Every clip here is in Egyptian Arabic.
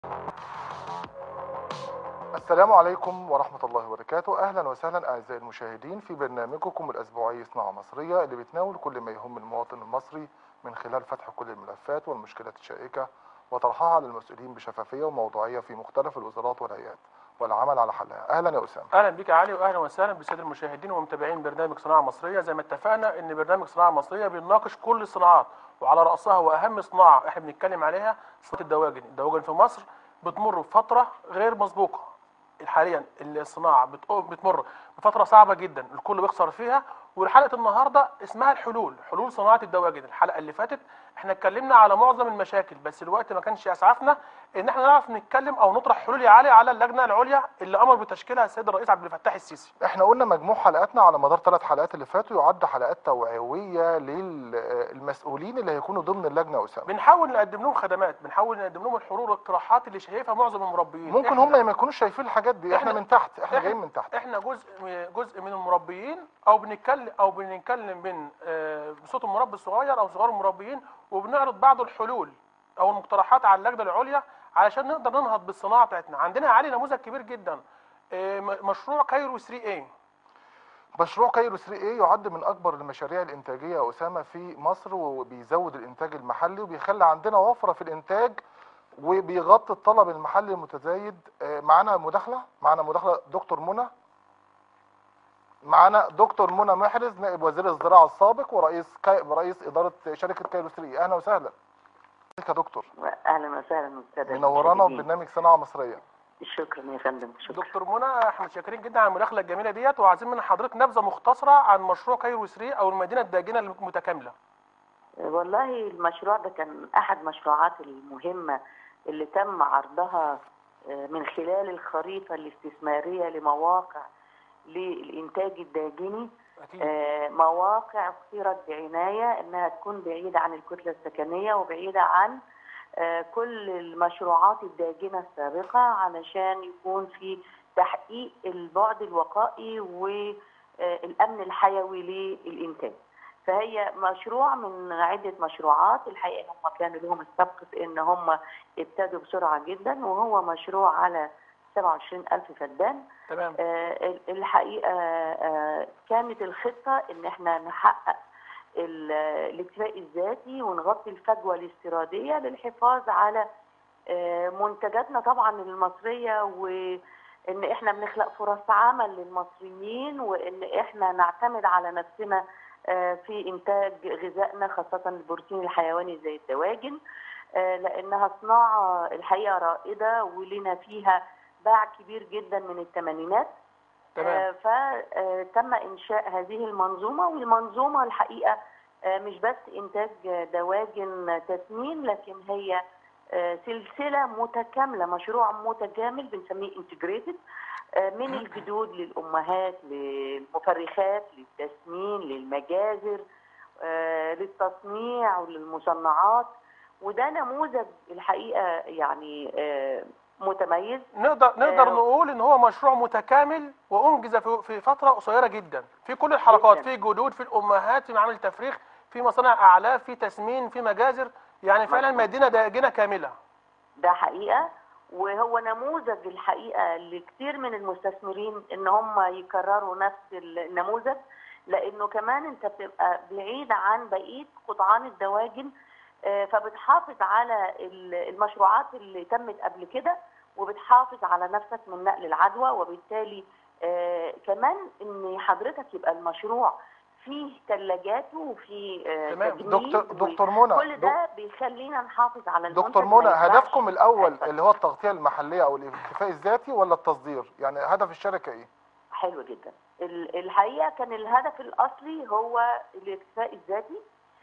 السلام عليكم ورحمة الله وبركاته أهلا وسهلا أعزائي المشاهدين في برنامجكم الأسبوعي صناعة مصرية اللي بيتناول كل ما يهم المواطن المصري من خلال فتح كل الملفات والمشكلات الشائكة وطرحها على المسؤولين بشفافية وموضوعية في مختلف الوزارات والهيئات والعمل على حلها أهلا يا أسامة اهلا بك يا علي واهلا وسهلا بالساده المشاهدين ومتابعين برنامج صناعه مصريه زي ما اتفقنا ان برنامج صناعه مصريه بيناقش كل الصناعات وعلى راسها واهم صناعه احنا بنتكلم عليها صناعه الدواجن الدواجن في مصر بتمر بفتره غير مسبوقه حاليا الصناعه بتقو- بتمر بفتره صعبه جدا الكل بيخسر فيها وحلقه النهارده اسمها الحلول حلول صناعه الدواجن الحلقه اللي فاتت احنا اتكلمنا على معظم المشاكل بس الوقت ما كانش يسعفنا ان احنا نعرف نتكلم او نطرح حلول يا علي على اللجنه العليا اللي امر بتشكيلها السيد الرئيس عبد الفتاح السيسي احنا قلنا مجموع حلقاتنا على مدار ثلاث حلقات اللي فاتوا يعد حلقات توعوية للمسؤولين اللي هيكونوا ضمن اللجنة يا أسامة بنحاول نقدم لهم خدمات بنحاول نقدم لهم الحلول والاقتراحات اللي شايفها معظم المربيين ممكن إحنا- هم ما يكونوش شايفين الحاجات دي احنا إحنا- من تحت احنا إحنا- جايين من تحت احنا جزء جزء من المربيين او بنتكلم او بنتكلم من آه، بصوت المربي الصغير او صغار المربيين وبنعرض بعض الحلول او المقترحات على اللجنه العليا علشان نقدر ننهض بالصناعه بتاعتنا عندنا يا علي نموذج كبير جدا آه، م- مشروع كايرو 3 a مشروع كايرو 3 a يعد من اكبر المشاريع الانتاجيه يا اسامه في مصر وبيزود الانتاج المحلي وبيخلي عندنا وفره في الانتاج وبيغطي الطلب المحلي المتزايد آه، معانا مداخله معانا مداخله دكتور منى معانا دكتور منى محرز نائب وزير الزراعه السابق ورئيس كاي... رئيس اداره شركه كايرو 3 اهلا وسهلا ازيك يا دكتور اهلا وسهلا استاذ منورانا المشاهدين. ببرنامج صناعه مصريه شكرا يا فندم شكرا دكتور منى احنا متشكرين جدا على المداخله الجميله ديت وعايزين من حضرتك نبذه مختصره عن مشروع كايرو 3 او المدينه الداجنه المتكامله والله المشروع ده كان احد مشروعات المهمه اللي تم عرضها آه، من خلال الخريطه الاستثماريه لمواقع للانتاج الداجني اكيد آه، مواقع اختيرت بعنايه انها تكون بعيده عن الكتله السكنيه وبعيده عن آه، كل المشروعات الداجنه السابقه علشان يكون في تحقيق البعد الوقائي والامن الحيوي للانتاج. فهي مشروع من عده مشروعات الحقيقه هم كانوا لهم السبق في ان هم ابتدوا بسرعه جدا وهو مشروع على 27000 فدان تمام آه، الحقيقه آه، كانت الخطه ان احنا نحقق ال- الاكتفاء الذاتي ونغطي الفجوه الاستيراديه للحفاظ على آه، منتجاتنا طبعا المصريه وان احنا بنخلق فرص عمل للمصريين وان احنا نعتمد على نفسنا آه، في انتاج غذائنا خاصه البروتين الحيواني زي الدواجن آه، لانها صناعه الحقيقه رائده ولنا فيها باع كبير جدا من الثمانينات تمام فتم انشاء هذه المنظومه والمنظومه الحقيقه آه، مش بس انتاج دواجن تسمين لكن هي آه، سلسله متكامله مشروع متكامل بنسميه انتجريتد من الجدود للامهات للمفرخات للتسمين للمجازر آه، للتصنيع وللمصنعات وده نموذج الحقيقه يعني آه، متميز نقدر نقدر آه، نقول ان هو مشروع متكامل وانجز في في فتره قصيره جدا في كل الحلقات جداً. في جدود في الامهات في معامل تفريخ في مصانع اعلاف في تسمين في مجازر يعني فعلا مظبوط. مدينه داجنه كامله ده حقيقه وهو نموذج الحقيقه لكثير من المستثمرين ان هم يكرروا نفس النموذج لانه كمان انت بتبقى بعيد عن بقيه قطعان الدواجن آه، فبتحافظ على ال- المشروعات اللي تمت قبل كده وبتحافظ على نفسك من نقل العدوى وبالتالي آه، كمان ان حضرتك يبقى المشروع فيه ثلاجاته وفيه آه، تمام. تجميد دكتور و- دكتور منى كل ده بيخلينا نحافظ على المنتج دكتور ما منى يطلعش هدفكم الاول يحصل. اللي هو التغطيه المحليه او الاكتفاء الذاتي ولا التصدير يعني هدف الشركه ايه حلو جدا ال- الحقيقه كان الهدف الاصلي هو الاكتفاء الذاتي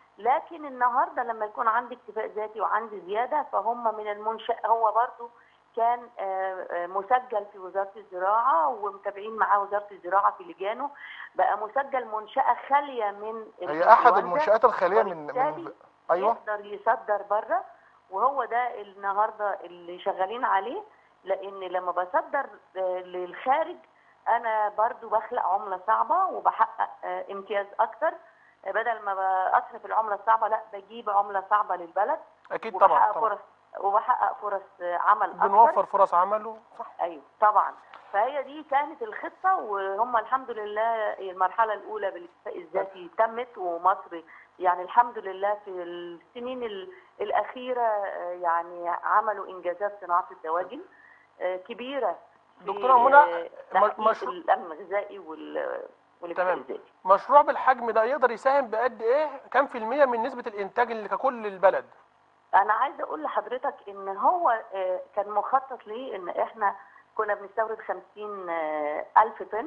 لكن النهارده لما يكون عندي اكتفاء ذاتي وعندي زياده فهم من المنشأ هو برضو كان آه، آه، مسجل في وزاره الزراعه ومتابعين معاه وزاره الزراعه في لجانه بقى مسجل منشاه خاليه من هي احد الإنفلونزا. المنشآت الخاليه من من وبالتالي ايوه يقدر يصدر بره وهو ده النهارده اللي شغالين عليه لان لما بصدر آه، للخارج انا برضو بخلق عمله صعبه وبحقق آه، امتياز اكتر آه، بدل ما اصرف العمله الصعبه لا بجيب عمله صعبه للبلد اكيد طبعا وبحقق طبعا فرص وبحقق فرص عمل اكتر بنوفر فرص عمل و- صح ايوه طبعا فهي دي كانت الخطه وهم الحمد لله المرحله الاولى بالاكتفاء الذاتي تمت ومصر يعني الحمد لله في السنين ال- الاخيره آه، يعني عملوا انجازات صناعه الدواجن آه، كبيره في، دكتورة منى، آه، تحقيق مشروع- الامن الغذائي وال- والاكتفاء تمام. الذاتي مشروع بالحجم ده يقدر يساهم بقد ايه كام في المية من نسبة الانتاج اللي ككل البلد انا عايزه اقول لحضرتك ان هو آه، كان مخطط ليه ان احنا كنا بنستورد 50 آه، الف طن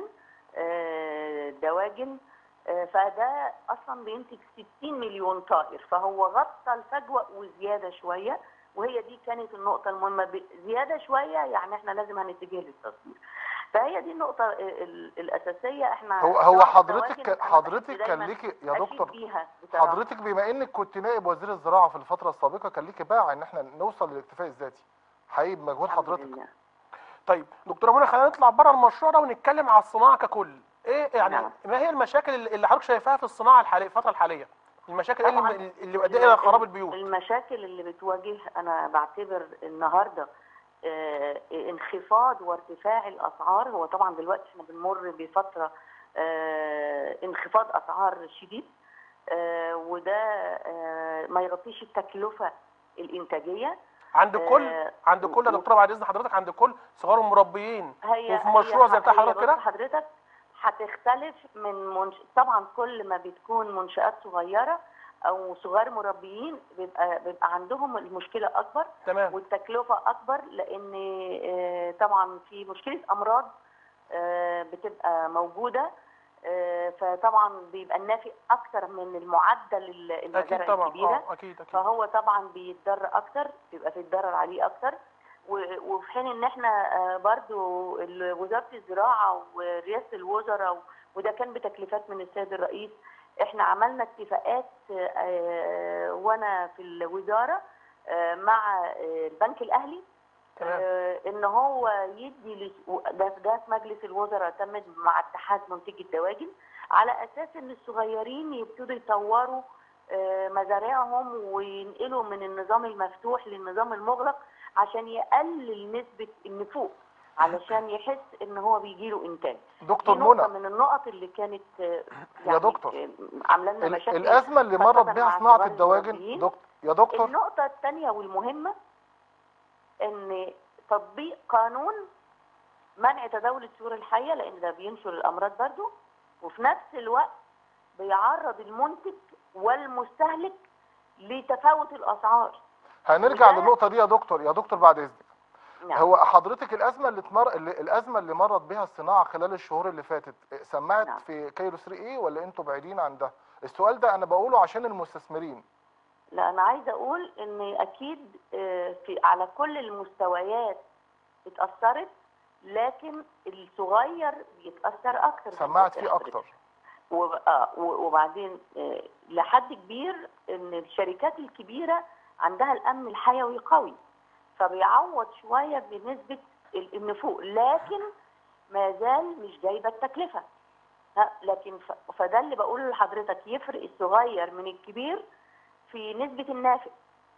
آه، دواجن آه، فده اصلا بينتج 60 مليون طائر فهو غطى الفجوه وزياده شويه وهي دي كانت النقطه المهمه ب- زياده شويه يعني احنا لازم هنتجه للتصدير فاهي دي النقطه ال- ال- الاساسيه احنا هو هو صناعة حضرتك الدواجن كان- أنا حضرتك بحب كان دايماً ليكي يا أشيد دكتور بيها بصراحة. حضرتك بما انك كنت نائب وزير الزراعه في الفتره السابقه كان ليكي باع ان احنا نوصل للاكتفاء الذاتي حقيقي بمجهود الحمد حضرتك لله. طيب دكتوره منى خلينا نطلع بره المشروع ده ونتكلم على الصناعه ككل ايه يعني نعم. ما هي المشاكل اللي اللي حضرتك شايفاها في الصناعه الحاليه الفتره الحاليه المشاكل طبعاً. اللي اللي مؤديه الى خراب البيوت المشاكل اللي بتواجه انا بعتبر النهارده آه، انخفاض وارتفاع الاسعار هو طبعا دلوقتي احنا بنمر بفتره آه، انخفاض اسعار شديد آه، وده آه، ما يغطيش التكلفه الانتاجيه عند كل آه، عند كل يا دكتوره بعد اذن حضرتك عند كل صغار المربيين هي وفي مشروع زي بتاع هي حضرتك بص كده حضرتك هتختلف من منش... طبعا كل ما بتكون منشآت صغيره او صغار مربيين بيبقى بيبقى عندهم المشكله اكبر تمام والتكلفه اكبر لان آه، طبعا في مشكله امراض آه، بتبقى موجوده آه، فطبعا بيبقى النافع اكتر من المعدل ال- اكيد المزارع طبعا الكبيره اه اكيد اكيد فهو طبعا بيتضرر اكتر بيبقى في الضرر عليه اكتر و- وفي حين ان احنا آه، برضو ال- وزاره الزراعه ورئاسه الوزراء وده كان بتكليفات من السيد الرئيس احنا عملنا اتفاقات آه، وانا في الوزاره آه، مع آه، البنك الاهلي تمام آه، ان هو يدي لس- ده ده في مجلس الوزراء تم مع اتحاد منتجي الدواجن على اساس ان الصغيرين يبتدوا يطوروا آه، مزارعهم وينقلوا من النظام المفتوح للنظام المغلق عشان يقلل نسبه النفوق علشان يحس ان هو بيجيله انتاج دكتور دي نقطه منى من النقط اللي كانت آه، يا دكتور، آه، عامله لنا ال- مشاكل الازمه اللي خاصة مرت مع بها صناعه صغار الدواجن المربيين. دكتور يا دكتور النقطة الثانية والمهمة إن تطبيق قانون منع تداول الطيور الحية لأن ده بينشر الأمراض برضو وفي نفس الوقت بيعرض المنتج والمستهلك لتفاوت الأسعار هنرجع وده- للنقطه دي يا دكتور يا دكتور بعد اذنك نعم. هو حضرتك الازمه اللي تمر اللي الازمه اللي مرت بها الصناعه خلال الشهور اللي فاتت سمعت نعم. في كايرو 3 ايه ولا انتوا بعيدين عن ده السؤال ده انا بقوله عشان المستثمرين لا أنا عايزة أقول إن أكيد آه، في على كل المستويات اتأثرت لكن الصغير بيتأثر أكتر زي ما سمعت قلت فيه لحضرتك. اكتر و- آه، و- وبعدين آه، لحد كبير ان الشركات الكبيره عندها الامن الحيوي قوي فبيعوض شويه بنسبه ال- النفوق لكن ما زال مش جايبه التكلفه ها، لكن ف- فده اللي بقوله لحضرتك يفرق الصغير من الكبير في نسبه النافع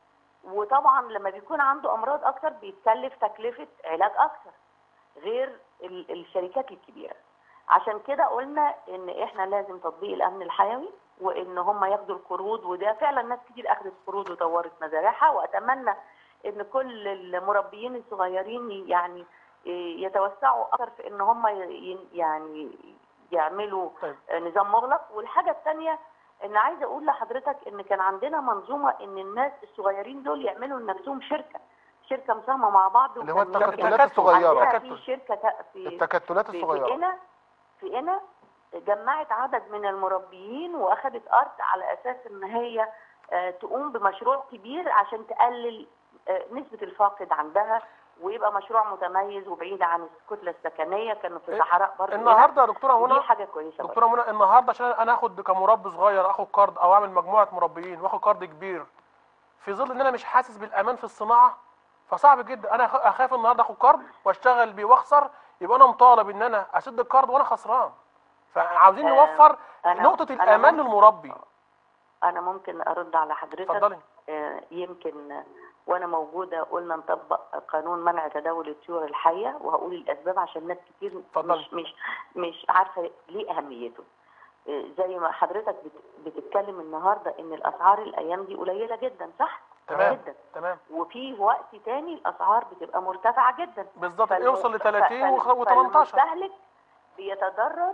وطبعا لما بيكون عنده امراض اكتر بيتكلف تكلفه علاج اكتر غير ال- الشركات الكبيره عشان كده قلنا ان احنا لازم تطبيق الامن الحيوي وان هم ياخدوا القروض وده فعلا ناس كتير اخذت قروض وطورت مزارعها واتمنى ان كل المربيين الصغيرين يعني يتوسعوا اكتر في ان هم ي- يعني يعملوا طيب. نظام مغلق والحاجه الثانيه ان عايزه اقول لحضرتك ان كان عندنا منظومه ان الناس الصغيرين دول يعملوا لنفسهم شركه شركه مساهمه مع بعض اللي هو وكان التكتلات تكتل. الصغيره عندنا تكتل. في شركه ت- في التكتلات في في الصغيره قنا في قنا جمعت عدد من المربيين واخدت ارض على اساس ان هي آه، تقوم بمشروع كبير عشان تقلل آه، نسبه الفاقد عندها ويبقى مشروع متميز وبعيد عن الكتله السكنيه كانوا في إيه، الصحراء برضه هنا. النهارده يا دكتوره ودي منى حاجه كويسه برضه. دكتوره منى النهارده عشان انا اخد كمربي صغير اخد قرض او اعمل مجموعه مربيين واخد قرض كبير في ظل ان انا مش حاسس بالامان في الصناعه فصعب جدا انا أخ- اخاف النهارده اخد قرض واشتغل بيه واخسر يبقى انا مطالب ان انا اسد القرض وانا خسران فعاوزين آه، نوفر أنا- نقطه أنا الامان ممكن- للمربي انا ممكن ارد على حضرتك اتفضلي آه، يمكن آه، وانا موجوده قلنا نطبق قانون منع تداول الطيور الحيه وهقول الاسباب عشان ناس كتير اتفضلي. مش مش مش عارفه ليه اهميته آه، زي ما حضرتك بت- بتتكلم النهارده ان الاسعار الايام دي قليله جدا صح تمام جدا تمام وفي وقت تاني الاسعار بتبقى مرتفعه جدا بالظبط فالم- يوصل ل ف- 30 فال- و18 فالمستهلك بيتضرر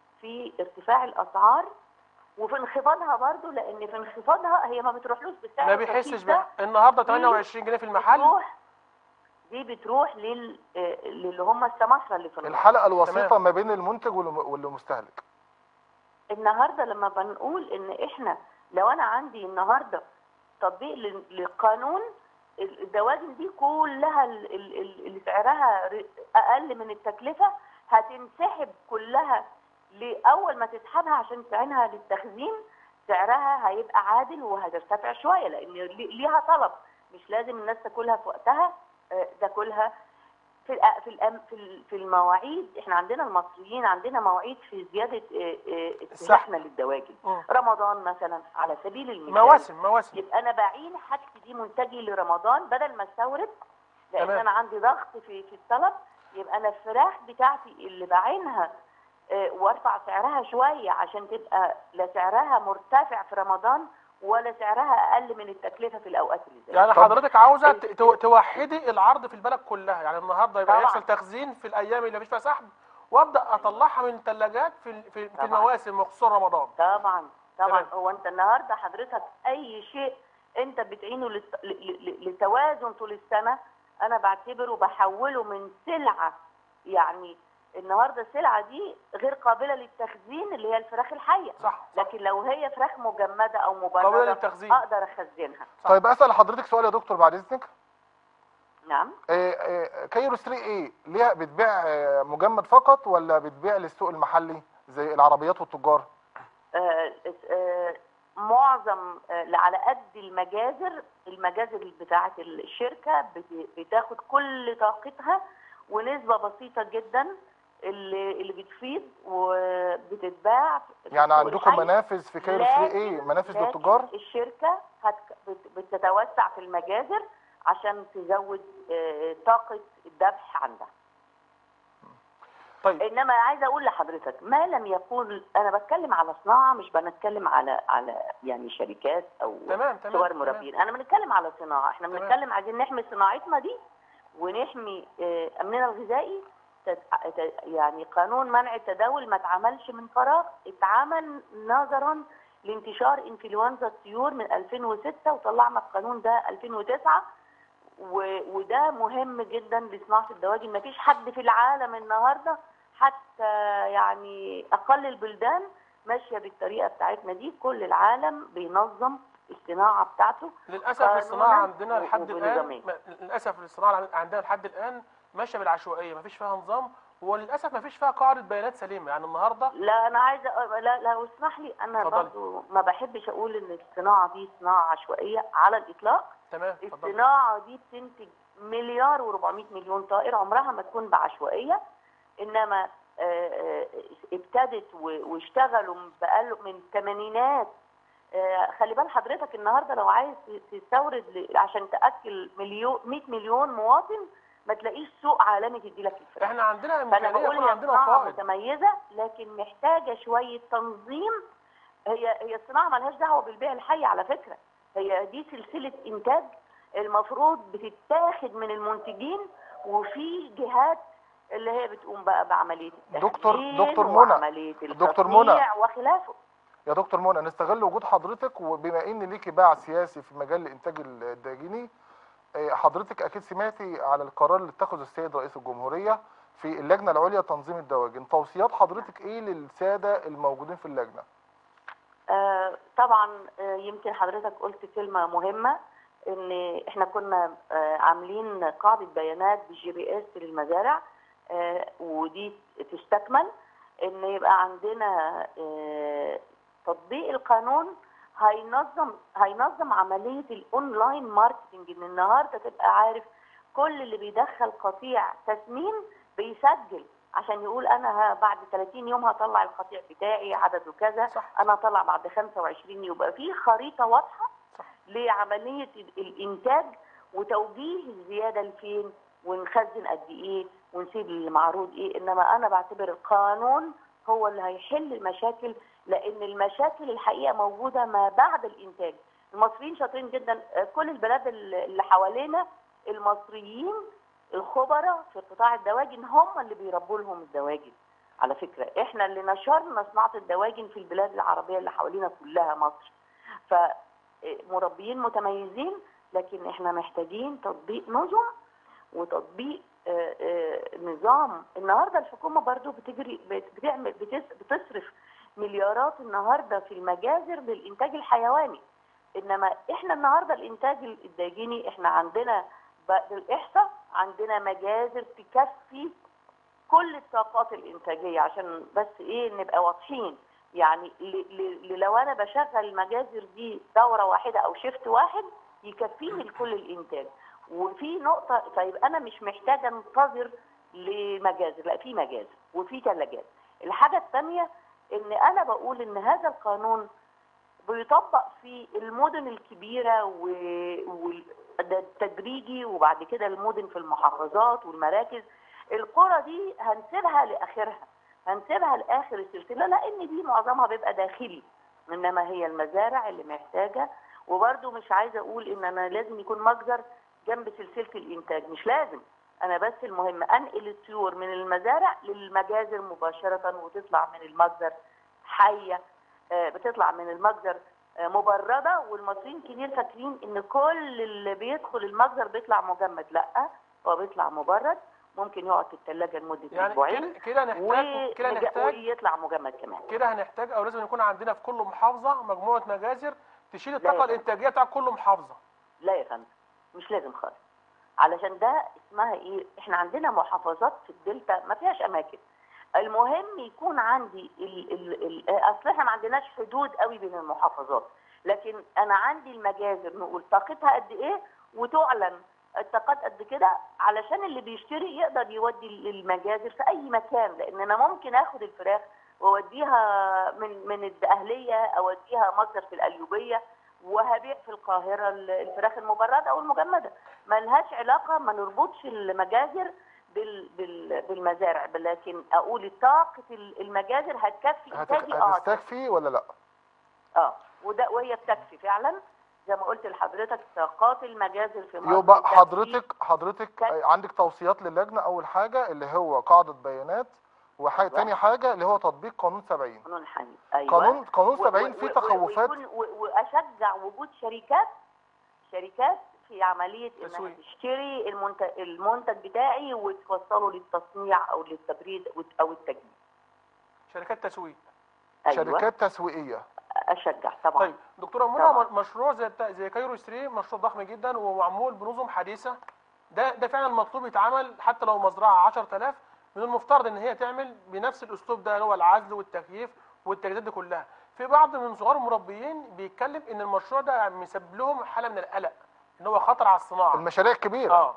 في ارتفاع الاسعار وفي انخفاضها برضو لان في انخفاضها هي ما بتروحلوش بالسعر ما الرخيص بيحسش ده، بقى النهارده 28 جنيه في المحل بتروح دي بتروح لل آه، للي هم السماسرة اللي في النص الحلقه الوسيطه تمام. ما بين المنتج والم- والمستهلك النهارده لما بنقول ان احنا لو انا عندي النهارده تطبيق لل- للقانون الدواجن دي كلها ال- ال- ال- اللي سعرها ر- اقل من التكلفه هتنسحب كلها لاول ما تسحبها عشان تعينها للتخزين سعرها هيبقى عادل وهترتفع شويه لان لي- ليها طلب مش لازم الناس تاكلها في وقتها آه، تاكلها في الأ- في الأم- في ال- في المواعيد احنا عندنا المصريين عندنا مواعيد في زياده آه، آه، استهلاكنا للدواجن مم. رمضان مثلا على سبيل المثال مواسم مواسم يبقى انا بعين حاجتي دي منتجي لرمضان بدل ما استورد لان تمام. انا عندي ضغط في في الطلب يبقى انا الفراخ بتاعتي اللي بعينها آه، وارفع سعرها شويه عشان تبقى لا سعرها مرتفع في رمضان ولا سعرها اقل من التكلفه في الاوقات اللي زي يعني طب- حضرتك عاوزه ت- تو- توحدي العرض في البلد كلها يعني النهارده يبقى طبعاً. يحصل تخزين في الايام اللي مفيش فيها سحب وابدا اطلعها من الثلاجات في ال- في في طبعاً. المواسم وخصوصا رمضان طبعا طبعا تمام. هو انت النهارده حضرتك اي شيء انت بتعينه للت- ل- ل- لتوازن طول السنه انا بعتبره بحوله من سلعه يعني النهارده السلعه دي غير قابله للتخزين اللي هي الفراخ الحيه صح صح. لكن لو هي فراخ مجمده او قابلة مبرده للتخزين. اقدر اخزنها صح. طيب اسال حضرتك سؤال يا دكتور بعد اذنك نعم آه، آه، كايرو 3 ايه ليها بتبيع آه، مجمد فقط ولا بتبيع للسوق المحلي زي العربيات والتجار آه، آه، معظم آه، على قد المجازر المجازر بتاعه الشركه بت- بتاخد كل طاقتها ونسبه بسيطه جدا اللي اللي بتفيض وبتتباع في يعني السوق عندكم الحي. منافذ في كايرو 3 لكن- ايه منافذ لكن للتجار الشركه هت- بت- بتتوسع في المجازر عشان تزود آه، طاقه الذبح عندها طيب انما عايزه اقول لحضرتك ما لم يكون انا بتكلم على صناعه مش بنتكلم على على يعني شركات او تمام تمام صور تمام. مربين انا بنتكلم على صناعه احنا تمام. بنتكلم عايزين نحمي صناعتنا دي ونحمي آه، امننا الغذائي تت- ت- يعني قانون منع التداول ما اتعملش من فراغ اتعمل نظرا لانتشار انفلونزا الطيور من 2006 وطلعنا القانون ده 2009 و- وده مهم جدا لصناعه الدواجن ما فيش حد في العالم النهارده حتى يعني اقل البلدان ماشيه بالطريقه بتاعتنا دي كل العالم بينظم الصناعه بتاعته للاسف قانوناً الصناعه عندنا و- لحد الان وبنظاميا. ما- للاسف الصناعه عندنا لحد الان ماشيه بالعشوائيه مفيش فيها نظام وللاسف مفيش فيها قاعده بيانات سليمه يعني النهارده لا انا عايزه أ- لا لو اسمح لي انا اتفضلي. برضو ما بحبش اقول ان الصناعه دي صناعه عشوائيه على الاطلاق تمام اتفضل الصناعه دي بتنتج مليار و400 مليون طائر عمرها ما تكون بعشوائيه انما آه، آه، ابتدت و- واشتغلوا بقاله من الثمانينات آه، خلي بال حضرتك النهارده لو عايز تستورد ل- عشان تاكل مليون 100 مليون مواطن ما تلاقيش سوق عالمي تدي لك الفراخ احنا عندنا فانا امكانيه بقول يكون هي عندنا صناعه فائض متميزه لكن محتاجه شويه تنظيم هي هي الصناعه ملهاش دعوه بالبيع الحي على فكره هي دي سلسله انتاج المفروض بتتاخد من المنتجين وفي جهات اللي هي بتقوم بقى بعمليه دكتور- التخزين دكتور منى. وعمليه دكتور التصنيع وخلافه يا دكتور منى نستغل وجود حضرتك وبما ان ليكي باع سياسي في مجال الانتاج الداجيني آه، حضرتك اكيد سمعتي على القرار اللي اتخذه السيد رئيس الجمهوريه في اللجنه العليا لتنظيم الدواجن توصيات حضرتك ايه للساده الموجودين في اللجنه آه، طبعا آه، يمكن حضرتك قلت كلمة مهمة ان احنا كنا آه، عاملين قاعدة بيانات بالجي بي اس للمزارع آه، ودي تستكمل ان يبقى عندنا آه، تطبيق القانون هينظم هينظم عملية الاونلاين ماركتنج ان النهارده تبقى عارف كل اللي بيدخل قطيع تسمين بيسجل عشان يقول انا ه- بعد 30 يوم هطلع القطيع بتاعي عدده كذا صح انا هطلع بعد 25 يبقى في خريطه واضحه صح. لعمليه ال- الانتاج وتوجيه الزياده لفين ونخزن قد ايه ونسيب المعروض ايه انما انا بعتبر القانون هو اللي هيحل المشاكل لان المشاكل الحقيقه موجوده ما بعد الانتاج المصريين شاطرين جدا آه، كل البلاد اللي اللي حوالينا المصريين الخبراء في قطاع الدواجن هم اللي بيربوا لهم الدواجن على فكره احنا اللي نشرنا صناعه الدواجن في البلاد العربيه اللي حوالينا كلها مصر فمربيين متميزين لكن احنا محتاجين تطبيق نظم وتطبيق آه، آه، نظام النهارده الحكومه برضو بتجري بت- بتعمل بتس- بتصرف مليارات النهارده في المجازر للانتاج الحيواني انما احنا النهارده الانتاج الداجيني احنا عندنا ب- بالاحصاء عندنا مجازر تكفي كل الطاقات الانتاجيه عشان بس ايه نبقى واضحين يعني ل- ل- لو انا بشغل المجازر دي دوره واحده او شيفت واحد يكفيني لكل الانتاج وفي نقطه طيب انا مش محتاجه انتظر لمجازر لا في مجازر وفي ثلاجات الحاجه الثانيه ان انا بقول ان هذا القانون بيطبق في المدن الكبيره والتدريجي وبعد كده المدن في المحافظات والمراكز القرى دي هنسيبها لاخرها هنسيبها لاخر السلسله لان دي معظمها بيبقى داخلي انما هي المزارع اللي محتاجه وبرده مش عايزه اقول ان انا لازم يكون مجزر جنب سلسله الانتاج مش لازم انا بس المهم انقل الطيور من المزارع للمجازر مباشره وتطلع من المجزر حيه آه، بتطلع من المجزر آه، مبرده والمصريين كتير فاكرين ان كل اللي بيدخل المجزر بيطلع مجمد لا هو بيطلع مبرد ممكن يقعد في الثلاجه لمده يعني اسبوعين كده كده نحتاج كده ونج- نحتاج ويطلع مجمد كمان كده هنحتاج او لازم يكون عندنا في كل محافظه مجموعه مجازر تشيل لا الطاقه يا الانتاجيه بتاع كل محافظه لا يا فندم مش لازم خالص علشان ده اسمها ايه احنا عندنا محافظات في الدلتا ما فيهاش اماكن المهم يكون عندي ال ال ال اصل احنا ما عندناش حدود قوي بين المحافظات لكن انا عندي المجازر نقول طاقتها قد ايه وتعلن الطاقات قد كده علشان اللي بيشتري يقدر يودي المجازر في اي مكان لان انا ممكن اخد الفراخ واوديها من من الدقهليه اوديها مصدر في القليوبيه وهبيع في القاهره ال- الفراخ المبرده او المجمده ملهاش علاقه ما نربطش المجازر بال بال بالمزارع لكن اقول طاقه ال- المجازر هتكفي هتك... انتاجي اه هتستكفي ولا لا اه وده وهي بتكفي فعلا زي ما قلت لحضرتك طاقات المجازر في مصر يبقى تكفي. حضرتك حضرتك كان- عندك توصيات للجنه اول حاجه اللي هو قاعده بيانات وحاجه أيوة. تاني حاجه اللي هو تطبيق قانون 70 قانون حنين ايوه قانون قانون و- 70 و- فيه و- تخوفات ويكون- و- واشجع وجود شركات شركات في عمليه انها تسويق. تشتري المنتج المنتج بتاعي وتوصله للتصنيع او للتبريد وت- او التجميد شركات تسويق ايوه شركات تسويقيه اشجع طبعا طيب دكتوره منى طبعا. م- مشروع زي بتاع- زي كايرو 3 مشروع ضخم جدا ومعمول بنظم حديثه ده ده فعلا مطلوب يتعمل حتى لو مزرعه 10000 من المفترض ان هي تعمل بنفس الاسلوب ده اللي هو العزل والتكييف والتجهيزات دي كلها في بعض من صغار المربيين بيتكلم ان المشروع ده مسبب لهم حاله من القلق ان هو خطر على الصناعه المشاريع الكبيره اه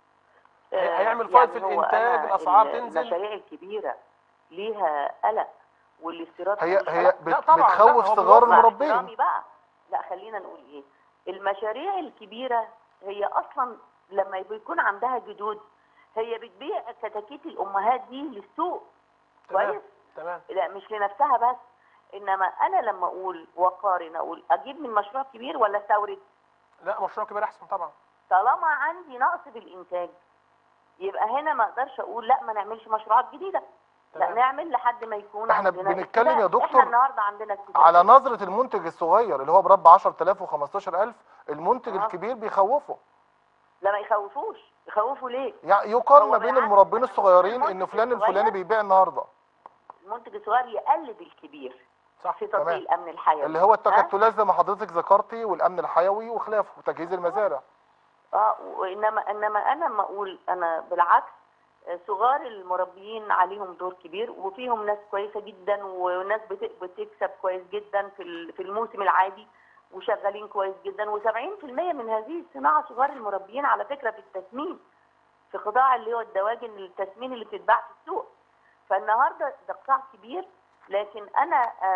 هي- هيعمل فايض في هو الإنتاج، أنا الأسعار ال- تنزل. المشاريع الكبيره ليها قلق والاستيراد هي ملوش هي قلق. بت... لا طبعاً، لا، بتخوف هو صغار بيوفر مع المربين احترامي بقى لا خلينا نقول ايه المشاريع الكبيره هي اصلا لما بيكون عندها جدود هي بتبيع كتاكيت الامهات دي للسوق تمام كويس تمام لا مش لنفسها بس انما انا لما اقول وقارن اقول اجيب من مشروع كبير ولا استورد لا مشروع كبير احسن طبعا طالما عندي نقص في الانتاج يبقى هنا ما اقدرش اقول لا ما نعملش مشروعات جديده لا تمام. نعمل لحد ما يكون احنا عندنا بنتكلم يا اكتفاء. دكتور احنا النهارده عندنا اكتفاء. على نظره المنتج الصغير اللي هو بربع 10000 و15000 المنتج آه. الكبير بيخوفه لا ما يخوفوش يخوفوا ليه يعني يقارن هو ما بين بالعكس، المربين أنا الصغيرين بقول ان المنتج فلان الصغير- الفلاني بيبيع النهارده المنتج الصغير يقلد الكبير صح في تطبيق تمام. الامن الحيوي اللي هو ها؟ التكتلات زي ما حضرتك ذكرتي والامن الحيوي وخلافه وتجهيز المزارع اه وانما انما انا لما اقول انا بالعكس آه، صغار المربيين عليهم دور كبير وفيهم ناس كويسه جدا وناس بت- بتكسب كويس جدا في ال- في الموسم العادي وشغالين كويس جدا و70% من هذه الصناعه صغار المربيين على فكره في التسمين في قطاع اللي هو الدواجن التسمين اللي بتتباع في السوق فالنهارده ده قطاع كبير لكن انا آه،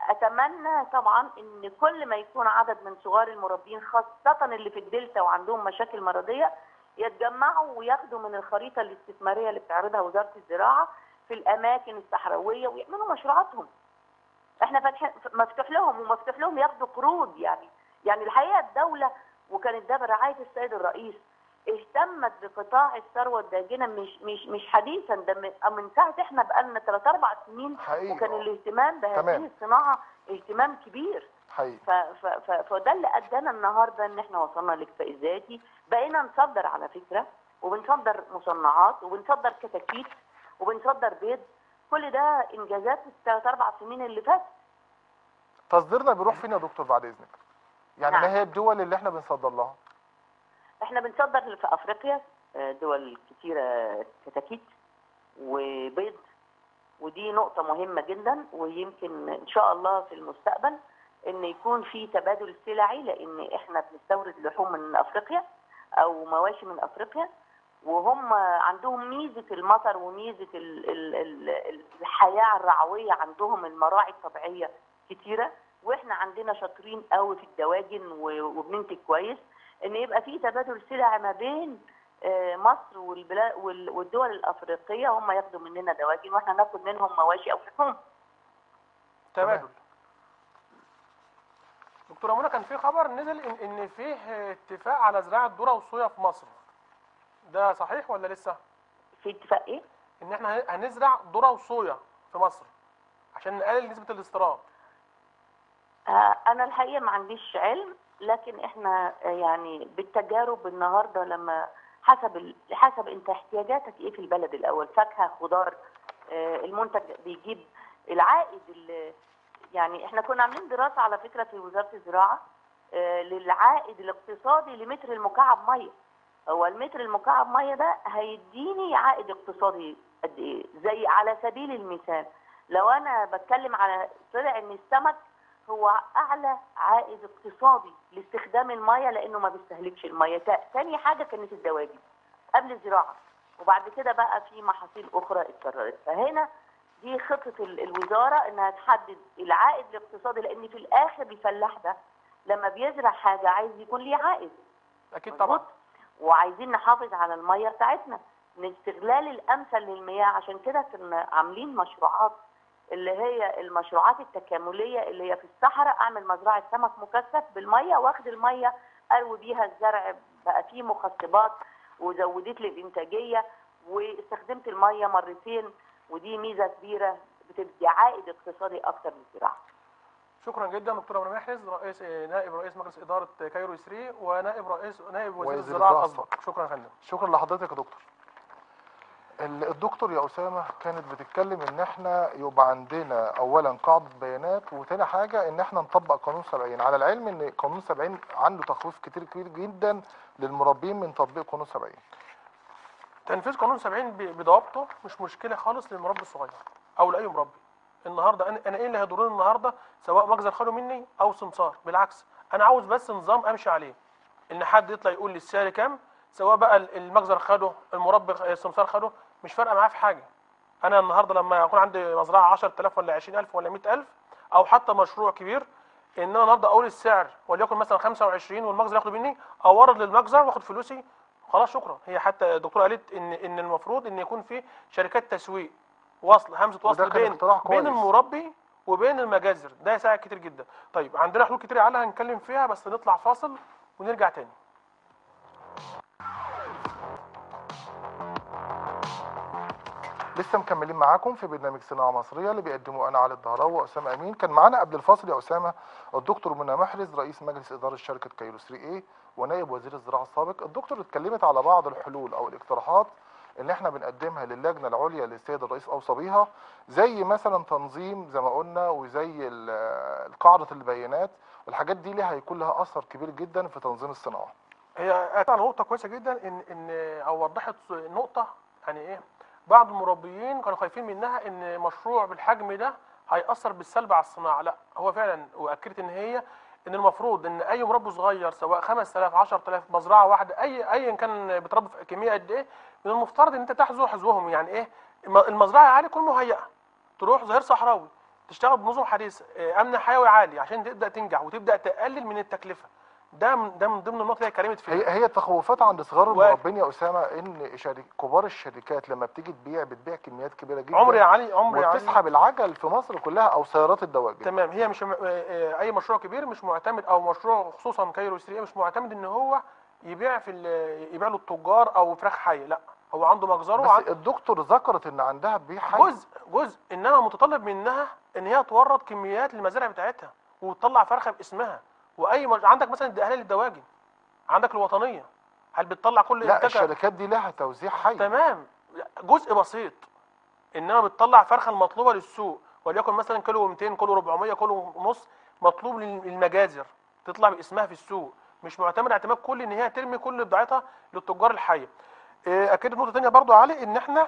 اتمنى طبعا ان كل ما يكون عدد من صغار المربين خاصه اللي في الدلتا وعندهم مشاكل مرضيه يتجمعوا وياخدوا من الخريطه الاستثماريه اللي بتعرضها وزاره الزراعه في الاماكن الصحراويه ويعملوا مشروعاتهم. احنا فاتحين مفتوح لهم ومفتوح لهم ياخدوا قروض يعني يعني الحقيقه الدوله وكانت ده برعايه السيد الرئيس اهتمت بقطاع الثروه الداجنه مش مش مش حديثا ده من, من ساعه احنا بقالنا ثلاث اربع سنين حقيقي وكان آه. الاهتمام بهذه تمام. الصناعه اهتمام كبير حقيقي ف ف ف فده اللي ادانا النهارده ان احنا وصلنا للاكتفاء الذاتي بقينا نصدر على فكره وبنصدر مصنعات وبنصدر كتاكيت وبنصدر بيض كل ده انجازات الثلاث اربع سنين اللي فاتت تصديرنا بيروح فين يا دكتور بعد اذنك يعني ما نعم. هي الدول اللي احنا بنصدر لها احنا بنصدر في افريقيا آه، دول كتيره كتاكيت وبيض ودي نقطه مهمه جدا ويمكن ان شاء الله في المستقبل ان يكون في تبادل سلعي لان احنا بنستورد لحوم من افريقيا او مواشي من افريقيا وهم عندهم ميزه المطر وميزه ال- ال- ال- الحياه الرعويه عندهم المراعي الطبيعيه كتيره واحنا عندنا شاطرين قوي في الدواجن و- وبننتج كويس ان يبقى في تبادل سلع ما بين آه، مصر والبلاد وال- والدول الافريقيه هم ياخدوا مننا دواجن واحنا ناخد منهم مواشي او لحوم تبادل دكتوره منى كان في خبر نزل ان ان فيه اتفاق على زراعه ذره والصويا في مصر ده صحيح ولا لسه في اتفاق ايه؟ ان احنا هنزرع ذره وصويا في مصر عشان نقلل نسبه الاستيراد آه، انا الحقيقه ما عنديش علم لكن احنا آه، يعني بالتجارب النهارده لما حسب ال- حسب انت احتياجاتك ايه في البلد الاول فاكهه خضار آه، المنتج بيجيب العائد ال- يعني احنا كنا عاملين دراسه على فكره في وزاره الزراعه آه، للعائد الاقتصادي لمتر المكعب ميه هو المتر المكعب ميه ده هيديني عائد اقتصادي قد ايه زي على سبيل المثال لو انا بتكلم على طلع ان السمك هو اعلى عائد اقتصادي لاستخدام الميه لانه ما بيستهلكش الميه تا- تاني حاجه كانت الدواجن قبل الزراعه وبعد كده بقى في محاصيل اخرى اتكررت فهنا دي خطه ال- الوزاره انها تحدد العائد الاقتصادي لان في الاخر الفلاح ده لما بيزرع حاجه عايز يكون ليه عائد اكيد طبعا مظبوط؟ وعايزين نحافظ على الميه بتاعتنا الاستغلال الامثل للمياه عشان كده كنا عاملين مشروعات اللي هي المشروعات التكامليه اللي هي في الصحراء اعمل مزرعه سمك مكثف بالميه واخد الميه اروي بيها الزرع بقى فيه مخصبات وزودت لي الانتاجيه واستخدمت الميه مرتين ودي ميزه كبيره بتدي عائد اقتصادي اكتر للزراعه شكرا جدا دكتوره منى محرز رئيس نائب رئيس مجلس اداره كايرو 3 ونائب رئيس نائب وزير وزير الزراعه الزراعة الاسبق شكرا يا فندم شكرا لحضرتك يا دكتور ال- الدكتور يا اسامه كانت بتتكلم ان احنا يبقى عندنا اولا قاعده بيانات وتاني حاجه ان احنا نطبق قانون 70 على العلم ان قانون 70 عنده تخويف كتير كبير جدا للمربين من تطبيق قانون 70 تنفيذ قانون 70 ب- بضوابطه مش مشكله خالص للمربي الصغير او لاي مربي النهارده انا انا ايه اللي هيضرني النهارده سواء مخزن خده مني او سمسار بالعكس انا عاوز بس نظام امشي عليه ان حد يطلع يقول لي السعر كام سواء بقى ال- المخزن خده المربي خ- السمسار خده مش فارقه معاه في حاجه انا النهارده لما يكون عندي مزرعه 10000 ولا 20000 ولا 100000 او حتى مشروع كبير ان انا النهارده اقول السعر وليكن مثلا 25 والمخزن ياخده مني اورد للمخزن واخد فلوسي خلاص شكرا هي حتى الدكتوره قالت ان ان المفروض ان يكون في شركات تسويق وصل همزه وده وصل كان بين اقتراح بين كويس. المربي وبين المجازر ده يساعد كتير جدا طيب عندنا حلول كتير عليها هنتكلم فيها بس نطلع فاصل ونرجع تاني لسه مكملين معاكم في برنامج صناعه مصريه اللي بيقدمه انا علي الدهراوي واسامه امين كان معانا قبل الفاصل يا اسامه الدكتور منى محرز رئيس مجلس اداره شركه كايرو 3 اي ونائب وزير الزراعه السابق الدكتور اتكلمت على بعض الحلول او الاقتراحات اللي احنا بنقدمها للجنه العليا اللي السيد الرئيس اوصى بيها زي مثلا تنظيم زي ما قلنا وزي ال- قاعده البيانات والحاجات دي ليها هيكون لها اثر كبير جدا في تنظيم الصناعه هي قالت على نقطة كويسة جدا ان ان او وضحت نقطة يعني ايه بعض المربيين كانوا خايفين منها ان مشروع بالحجم ده هيأثر بالسلب على الصناعة لا هو فعلا واكدت ان هي ان المفروض ان اي مربي صغير سواء 5000 10000 مزرعة واحدة اي ايا كان بتربي في كمية قد ايه من المفترض ان انت تحذو حذوهم يعني ايه الم- المزرعة يعني تكون مهيئة تروح ظهير صحراوي تشتغل بنظم حديثه آه، امن حيوي عالي عشان تبدا تنجح وتبدا تقلل من التكلفه ده من ده من ضمن النقط اللي هي اتكلمت فيها هي هي التخوفات عند صغار و- المربين يا اسامه ان شرك كبار الشركات لما بتيجي تبيع بتبيع كميات كبيره جدا عمر يا علي عمر يا علي وبتسحب العجل في مصر كلها او سيارات الدواجن تمام هي مش م- آه، آه، اي مشروع كبير مش معتمد او مشروع خصوصا كايرو 3 مش معتمد ان هو يبيع في ال- يبيع للتجار او فراخ حيه لا هو عنده مجزره بس وعن- الدكتور ذكرت ان عندها بيع حي جزء جزء انما متطلب منها ان هي تورد كميات للمزارع بتاعتها وتطلع فرخه باسمها واي مج... عندك مثلا الدقهليه للدواجن عندك الوطنيه هل بتطلع كل لا انتاجها الشركات دي لها توزيع حي تمام جزء بسيط انما بتطلع فرخه المطلوبه للسوق وليكن مثلا كيلو 200 كيلو 400 كيلو ونص مطلوب لل- للمجازر تطلع باسمها في السوق مش معتمد اعتماد كلي ان هي ترمي كل بضاعتها للتجار الحيه إيه، اكيد نقطه ثانيه برضو يا علي ان احنا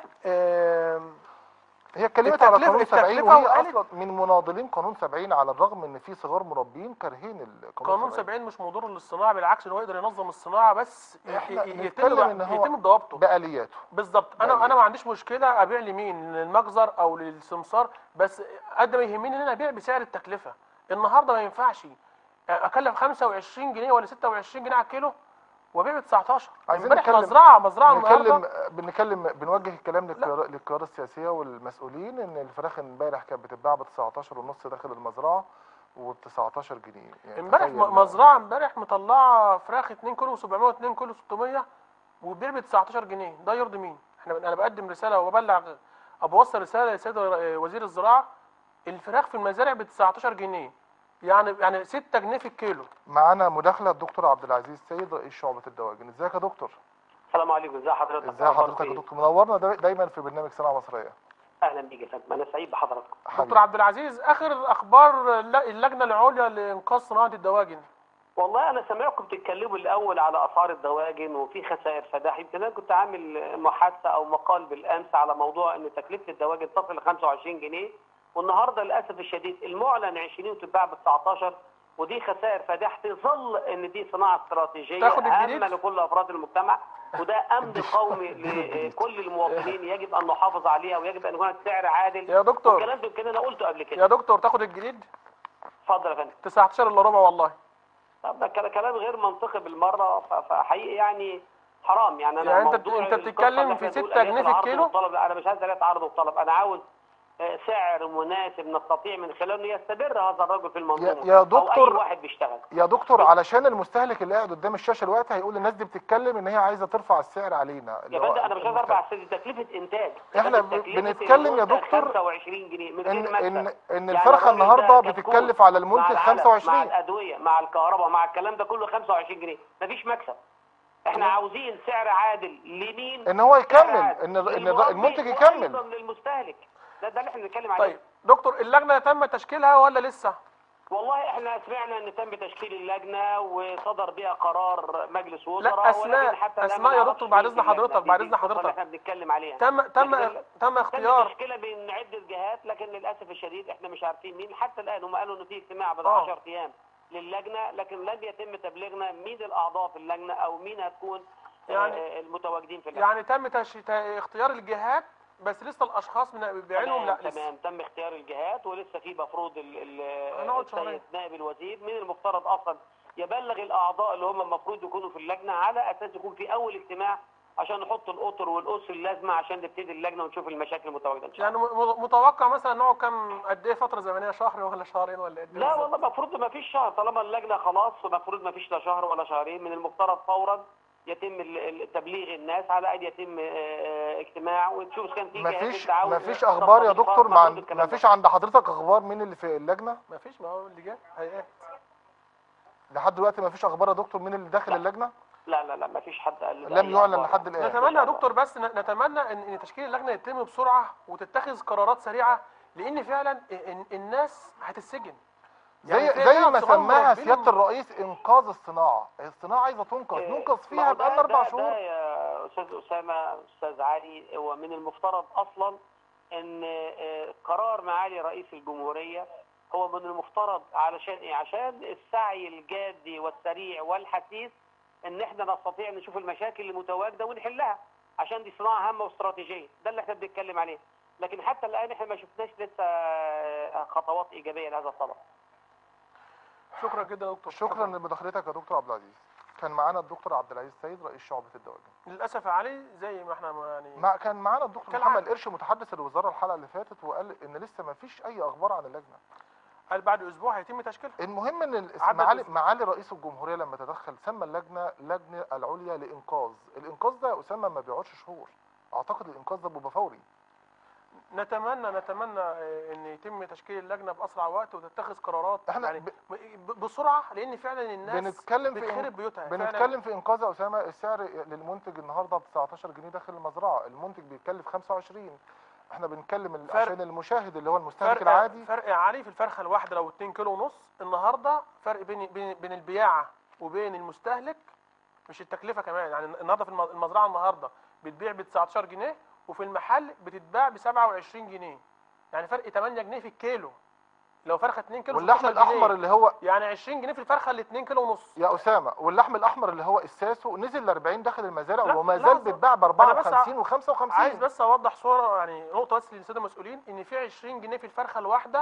آم، هي اتكلمت على التكلفة- قانون 70 التكلفة وهي وقالت- اصلا من مناضلين قانون 70 على الرغم ان في صغار مربين كارهين القانون قانون 70 مش مضر للصناعه بالعكس ان هو يقدر ينظم الصناعه بس ي- احنا ي- بنتكلم يتم ان هو يتم ضوابطه بآلياته بالظبط انا بقى انا ما عنديش مشكله ابيع لمين للمجزر او للسمسار بس قد ما يهمني ان انا ابيع بسعر التكلفه النهارده ما ينفعش اكلف 25 جنيه ولا 26 جنيه على الكيلو وابيع ب 19 عايزين امبارح نتكلم- مزرعه مزرعه النهارده بنتكلم بنتكلم بنوجه الكلام للقيادة للقيادة السياسية والمسؤولين ان الفراخ امبارح كانت بتتباع ب 19 ونص داخل المزرعة وب 19 جنيه يعني امبارح تخيل م- مزرعه امبارح مطلعه فراخ 2 كيلو 700 و2 كيلو 600 وبيع ب 19 جنيه ده يرضي مين احنا انا بقدم رساله وببلغ او بوصل رساله للسيد ر- وزير الزراعه الفراخ في المزارع ب 19 جنيه يعني يعني 6 جنيه في الكيلو معانا مداخلة الدكتور عبد العزيز سيد رئيس شعبة الدواجن ازيك يا دكتور السلام عليكم ازي حضرتك ازي حضرتك يا دكتور منورنا دا- دايما في برنامج صناعة مصرية اهلا بيك يا فندم انا سعيد بحضراتكم دكتور حبيبي. عبد العزيز اخر اخبار الل- اللجنه العليا لانقاذ صناعه الدواجن والله انا سامعكم بتتكلموا الاول على اسعار الدواجن وفي خسائر فداح يمكن انا كنت عامل محادثه او مقال بالامس على موضوع ان تكلفه الدواجن تصل ل 25 جنيه والنهارده للاسف الشديد المعلن 20 وتتباع ب 19 ودي خسائر فداح تظل ان دي صناعه استراتيجيه تاخد الجديد؟ هامه لكل افراد المجتمع وده امن قومي لكل المواطنين يجب ان نحافظ عليها ويجب ان يكون السعر عادل يا دكتور والكلام ده يمكن انا قلته قبل كده يا دكتور تاخد الجديد اتفضل يا فندم 19 الا ربع والله طب ده كلا- كلام غير منطقي بالمره ف- فحقيقي يعني حرام يعني انا يعني انت موضوع انت القصة بتتكلم اللي في احنا بنقول 6 آليات جنيه في العرض الكيلو والطلب انا مش عايز آليات عرض وطلب انا عاوز آه، سعر مناسب نستطيع من خلاله يستمر هذا الرجل في المنظومه يا- يا او دكتور- اي واحد بيشتغل يا دكتور علشان المستهلك اللي قاعد قدام الشاشة دلوقتي هيقول الناس دي بتتكلم ان هي عايزة ترفع السعر علينا اللي يا هو فندم انا مش عايز المستهلك. ارفع سعر تكلفه انتاج احنا تكلفة ب- بنتكلم يا المنتج دكتور 25 جنيه من ان غير ان مكسب ان يعني الفرخة الراجل ده النهاردة كتكوت بتتكلف على مع المنتج العلف، مع 25 الادويه مع الكهرباء مع الكلام ده كله 25 جنيه مفيش مكسب احنا عاوزين سعر عادل لمين ان هو سعر يكمل عادل. ان ال- ان للمربي المنتج وأيضاً يكمل للمستهلك ده ده اللي احنا بنتكلم عليه طيب دكتور اللجنه تم تشكيلها ولا لسه والله احنا سمعنا ان تم تشكيل اللجنه وصدر بها قرار مجلس وزراء لا، أسماء- ولكن حتى الآن أسماء ما يا نعرفش دكتور، بعد مين إذن في اللجنة. حضرتك، دي- بعد دي إذن القصة اللي حضرتك. احنا بنتكلم عليها تم تم لكن- تم تم اختيار تشكيلها بين عده جهات لكن للاسف الشديد احنا مش عارفين مين حتى الان هم قالوا انه في اجتماع بعد آه. 10 ايام للجنه لكن لم يتم تبليغنا مين الاعضاء في اللجنه او مين هتكون يعني- آه، المتواجدين في اللجنه يعني تم تش... ت- اختيار الجهات بس لسه الاشخاص من بعينهم لا تمام لسه تمام تم اختيار الجهات ولسه في مفروض ال- ال- هنقعد شهرين. السيد نائب الوزير من المفترض اصلا يبلغ الاعضاء اللي هم المفروض يكونوا في اللجنه على اساس يكون في اول اجتماع عشان نحط الاطر والاسس اللازمه عشان نبتدي اللجنه ونشوف المشاكل المتواجده ان شاء الله يعني م- متوقع مثلا نقعد كام قد ايه فتره زمنيه شهر ولا شهرين ولا قد ايه لا بالظبط؟ والله المفروض ما فيش شهر طالما اللجنه خلاص المفروض ما فيش لا شهر ولا شهرين من المفترض فورا يتم ال- ال- تبليغ الناس على ان يتم آه، آه، اجتماع وتشوف إذا كان في جهات مفيش التعاون مفيش اخبار يا تطبق دكتور ما المفروض عند الكلام ده. مفيش عند حضرتك اخبار مين اللي في اللجنه ما فيش ما هو اللي جاي هيئات لحد دلوقتي مفيش اخبار يا دكتور مين اللي داخل اللجنه لا لا لا ما فيش حد قال لي لم أي يعلن أخبار لحد يعني. الآن. نتمنى يا دكتور بس ن- نتمنى ان ان تشكيل اللجنه يتم بسرعه وتتخذ قرارات سريعه لان فعلا ال- الناس هتتسجن زي يعني في زي ناس ما صغار سماها مربين- سياده الرئيس انقاذ الصناعه الصناعه عايزه تنقذ إيه، ننقذ ما فيها هو ده- بقالنا اربع ده- شهور ده يا استاذ اسامه استاذ علي هو من المفترض اصلا ان آه، قرار معالي رئيس الجمهوريه هو من المفترض علشان ايه؟ عشان السعي الجادي والسريع والحثيث ان احنا نستطيع نشوف المشاكل المتواجده ونحلها عشان دي صناعه هامه واستراتيجيه ده اللي احنا بنتكلم عليه لكن حتى الان احنا ما شفناش لسه خطوات ايجابيه لهذا الطلب شكرا جدا يا دكتور شكرا لمداخلتك يا دكتور عبد العزيز كان معانا الدكتور عبد العزيز سيد رئيس شعبة الدواجن للاسف يا علي زي ما احنا ما يعني مع كان معانا الدكتور كالعادة. محمد قرش متحدث الوزاره الحلقه اللي فاتت وقال ان لسه ما فيش اي اخبار عن اللجنه قال بعد اسبوع هيتم تشكيلها المهم ان ال- عدد معالي, أسبوع. معالي رئيس الجمهوريه لما تدخل سمى اللجنه لجنه العليا لانقاذ الانقاذ ده يا اسامه ما بيقعدش شهور اعتقد الانقاذ ده بيبقى فوري نتمنى نتمنى آه، ان يتم تشكيل اللجنه باسرع وقت وتتخذ قرارات احنا يعني ب- ب- بسرعه لان فعلا الناس بنتكلم في بتخرب بيوتها فعلاً بنتكلم في انقاذ يا اسامه السعر للمنتج النهارده ب 19 جنيه داخل المزرعه المنتج بيتكلف 25 احنا بنتكلم ال- فرق- عشان المشاهد اللي هو المستهلك فرق العادي فرق يا علي في الفرخه الواحده لو 2 كيلو ونص النهارده فرق بين بين بين البياعه وبين المستهلك مش التكلفه كمان يعني النهارده في الم- المزرعه النهارده بتبيع ب 19 جنيه وفي المحل بتتباع ب 27 جنيه يعني فرق 8 جنيه في الكيلو لو فرخه 2 كيلو واللحم 16 جنيه. الاحمر اللي هو يعني 20 جنيه في الفرخه اللي 2 كيلو ونص يا اسامه واللحم الاحمر اللي هو الساسو نزل ل 40 داخل المزارع لا، وما زال لحظة. بيتباع ب أنا بس 54 و 55 عايز بس اوضح صوره يعني نقطه بس للساده المسؤولين ان في 20 جنيه في الفرخه الواحده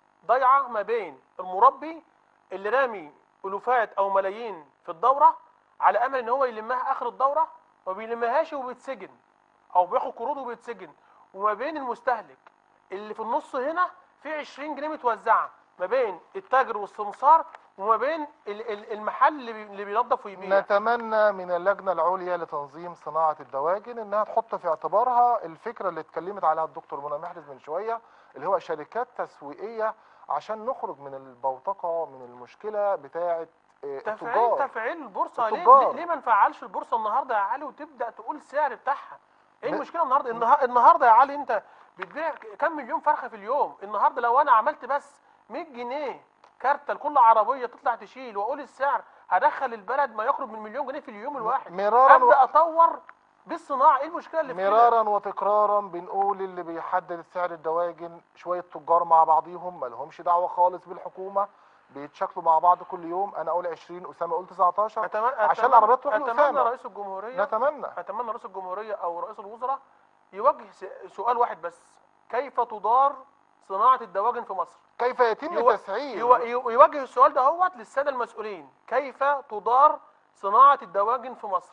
ضايعه ما بين المربي اللي رامي الوفات او ملايين في الدوره على امل ان هو يلمها اخر الدوره وما بيلمهاش وبيتسجن او بياخد قروض وبيتسجن وما بين المستهلك اللي في النص هنا في 20 جنيه متوزعه ما بين التاجر والسمسار وما بين ال- ال- المحل اللي بي- اللي بينظف ويبيع نتمنى من اللجنه العليا لتنظيم صناعه الدواجن انها تحط في اعتبارها الفكره اللي اتكلمت عليها الدكتور منى محرز من شويه اللي هو شركات تسويقيه عشان نخرج من البوتقه من المشكله بتاعه آه، تفعيل التجار تفعيل البورصه ليه التجار. ليه- ليه ما نفعلش البورصه النهارده يا علي وتبدا تقول السعر بتاعها ايه ب- المشكله النهارده النها- النهارده يا علي انت بتبيع كم مليون فرخه في اليوم النهارده لو انا عملت بس 100 جنيه كارته لكل عربيه تطلع تشيل واقول السعر هدخل البلد ما يقرب من مليون جنيه في اليوم الواحد مرارا و- ابدا اطور بالصناعه ايه المشكله اللي في كده مرارا وتكرارا بنقول اللي بيحدد سعر الدواجن شويه تجار مع بعضيهم ما لهمش دعوه خالص بالحكومه بيتشكلوا مع بعض كل يوم انا اقول 20 اسامه قلت 19 أتمنى عشان أتمنى- العربيات تروح اتمنى لأسامة. رئيس الجمهوريه نتمنى اتمنى رئيس الجمهوريه او رئيس الوزراء يوجه س- سؤال واحد بس كيف تدار صناعه الدواجن في مصر كيف يتم يو- تسعير يو- يو- يوجه السؤال ده هو للساده المسؤولين كيف تدار صناعه الدواجن في مصر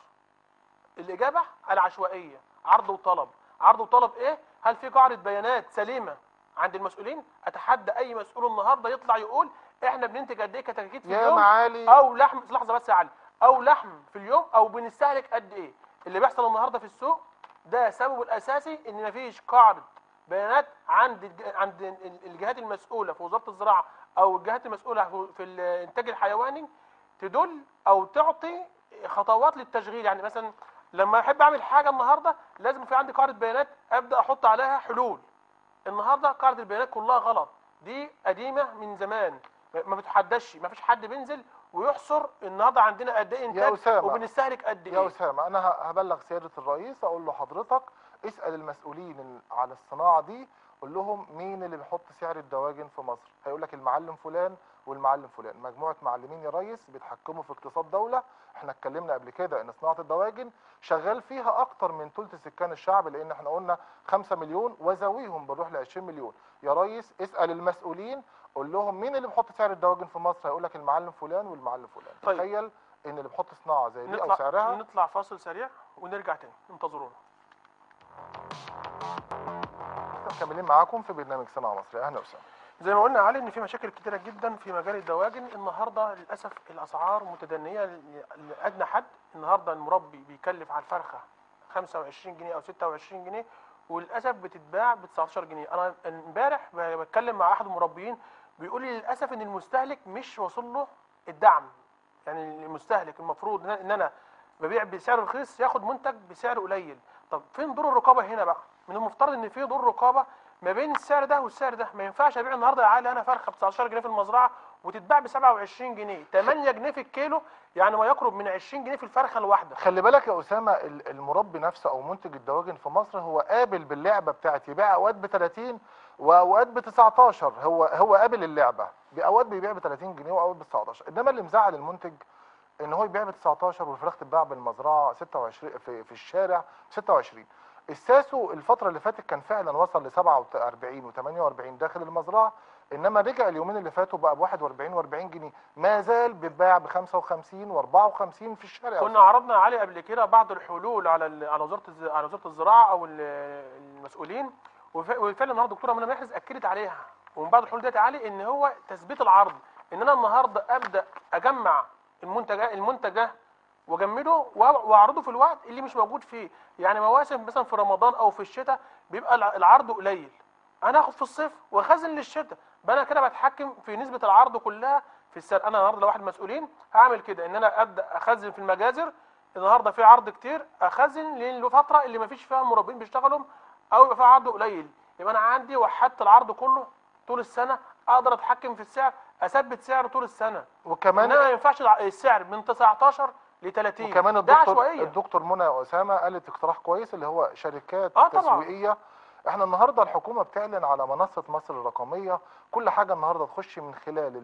الاجابه العشوائيه عرض وطلب عرض وطلب ايه هل في قاعده بيانات سليمه عند المسؤولين اتحدى اي مسؤول النهارده يطلع يقول احنا بننتج قد ايه كتاكيت في يا اليوم معالي او لحم لحظه بس يا علي او لحم في اليوم او بنستهلك قد ايه اللي بيحصل النهارده في السوق ده سببه الاساسي ان مفيش قاعده بيانات عند الج- عند ال- الجهات المسؤوله في وزاره الزراعه او الجهات المسؤوله في- في الانتاج الحيواني تدل او تعطي خطوات للتشغيل يعني مثلا لما احب اعمل حاجه النهارده لازم في عندي قاعده بيانات ابدا احط عليها حلول النهارده قاعده البيانات كلها غلط دي قديمه من زمان ما بتحدثش ما فيش حد بينزل ويحصر النهارده عندنا قد ايه انتاج أسامة. وبنستهلك قد يا ايه اسامه انا ه- هبلغ سياده الرئيس اقول له حضرتك اسال المسؤولين ال- على الصناعه دي قول لهم مين اللي بيحط سعر الدواجن في مصر هيقول لك المعلم فلان والمعلم فلان مجموعه معلمين يا ريس بيتحكموا في اقتصاد دوله احنا اتكلمنا قبل كده ان صناعه الدواجن شغال فيها اكتر من ثلث سكان الشعب لان احنا قلنا 5 مليون وزاويهم بنروح ل 20 مليون يا ريس اسال المسؤولين قول لهم مين اللي بيحط سعر الدواجن في مصر هيقول لك المعلم فلان والمعلم فلان طيب. تخيل ان اللي بيحط صناعه زي دي او نطلع سعرها نطلع فاصل سريع ونرجع تاني انتظرونا مكملين معاكم في برنامج صناعه مصريه اهلا وسهلا زي ما قلنا يا علي ان في مشاكل كتيره جدا في مجال الدواجن النهارده للاسف الاسعار متدنيه ل- لادنى حد النهارده المربي بيكلف على الفرخه 25 جنيه او 26 جنيه وللاسف بتتباع ب 19 جنيه انا امبارح ب- بتكلم مع احد المربيين بيقول لي للاسف ان المستهلك مش واصل له الدعم يعني المستهلك المفروض ان أنا- ان انا ببيع بسعر رخيص ياخد منتج بسعر قليل طب فين دور الرقابه هنا بقى من المفترض ان في دور رقابه ما بين السعر ده والسعر ده ما ينفعش ابيع النهارده يا عالي انا فرخه ب 19 جنيه في المزرعه وتتباع ب 27 جنيه 8 جنيه في الكيلو يعني ما يقرب من 20 جنيه في الفرخه الواحده خلي بالك يا اسامه ال- المربي نفسه او منتج الدواجن في مصر هو قابل باللعبه بتاعت يبيع اوقات ب 30 واوقات ب 19 هو هو قابل اللعبه باوقات بيبيع ب 30 جنيه واوقات ب 19 انما اللي مزعل المنتج ان هو يبيع ب 19 والفراخ تتباع بالمزرعه 26 في, في الشارع ب 26 الساسو الفتره اللي فاتت كان فعلا وصل ل 47 و48 داخل المزرعه انما رجع اليومين اللي فاتوا بقى ب 41 و40 جنيه ما زال بيتباع ب 55 و54 في الشارع كنا عرضنا عليه قبل كده بعض الحلول على ال- على وزاره الز- على وزاره الزراعه او ال- المسؤولين وف- وفعلا النهارده الدكتوره منى محرز اكدت عليها ومن بعض الحلول ديت علي ان هو تثبيت العرض ان انا النهارده ابدا اجمع المنتج المنتج ده واجمده وأ- واعرضه في الوقت اللي مش موجود فيه يعني مواسم مثلا في رمضان او في الشتاء بيبقى الع- العرض قليل انا اخد في الصيف واخزن للشتاء بقى انا كده بتحكم في نسبه العرض كلها في السنه انا النهارده لو واحد مسؤولين هعمل كده ان انا ابدا اخزن في المجازر النهارده في عرض كتير اخزن للفتره اللي ما فيش فيها مربين بيشتغلوا او يبقى فيها عرض قليل يبقى انا عندي وحدت العرض كله طول السنه اقدر اتحكم في السعر اثبت سعره طول السنه وكمان انما ما ينفعش الع- السعر من 19 ل 30 وكمان ده الدكتور عشوائيه الدكتور منى اسامه قالت اقتراح كويس اللي هو شركات آه طبعاً. تسويقيه احنا النهارده الحكومه بتعلن على منصه مصر الرقميه كل حاجه النهارده تخش من خلال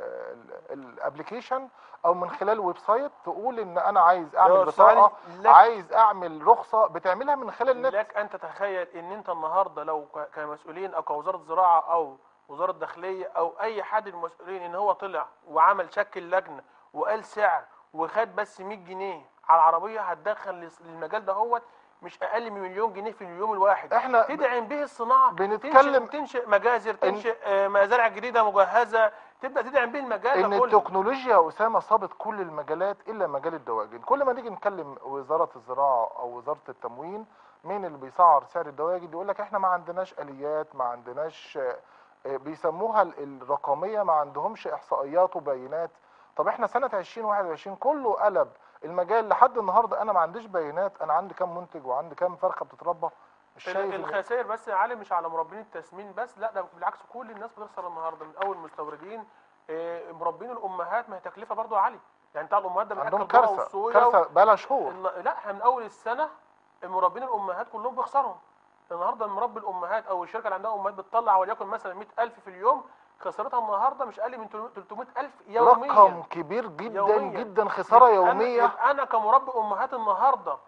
الابلكيشن او من خلال ويب سايت تقول ان انا عايز اعمل يا بطاقه سؤالي لك- عايز اعمل رخصه بتعملها من خلال النت لك ان تتخيل ان انت النهارده لو ك- كمسؤولين او كوزاره زراعه او وزاره داخليه او اي حد من المسؤولين ان هو طلع وعمل شكل لجنه وقال سعر وخد بس 100 جنيه على العربيه هتدخل للس- للمجال ده هو مش اقل من مليون جنيه في اليوم الواحد احنا تدعم به الصناعه بنتكلم تنشئ, تنشئ مجازر تنشئ آه، مزارع جديده مجهزه تبدا تدعم به المجال ان ده كله التكنولوجيا يا اسامه صابت كل المجالات الا مجال الدواجن كل ما نيجي نكلم وزاره الزراعه او وزاره التموين مين اللي بيسعر سعر الدواجن يقول لك احنا ما عندناش اليات ما عندناش آه، آه، بيسموها ال- الرقميه ما عندهمش احصائيات وبيانات طب احنا سنه 2021 كله قلب المجال لحد النهارده انا ما عنديش بيانات انا عندي كام منتج وعندي كام فرخه بتتربى مش شايف إن- الخسائر بس يا علي مش على مربين التسمين بس لا ده بالعكس كل الناس بتخسر النهارده من اول المستوردين آه، مربين الامهات ما هي تكلفه برضو عاليه يعني بتاع الامهات ده عندهم بياكل ذره كارثه والصويا كارثه بقالها شهور الن- لا احنا من اول السنه المربين الامهات كلهم بيخسروا النهارده مربي الامهات او الشركه اللي عندها امهات بتطلع وليكن مثلا 100000 في اليوم خسارتها النهارده مش اقل من 300000 يوميا رقم كبير جدا يومياً. جدا خساره يبقى أنا- يوميه يبقى انا كمربي امهات النهارده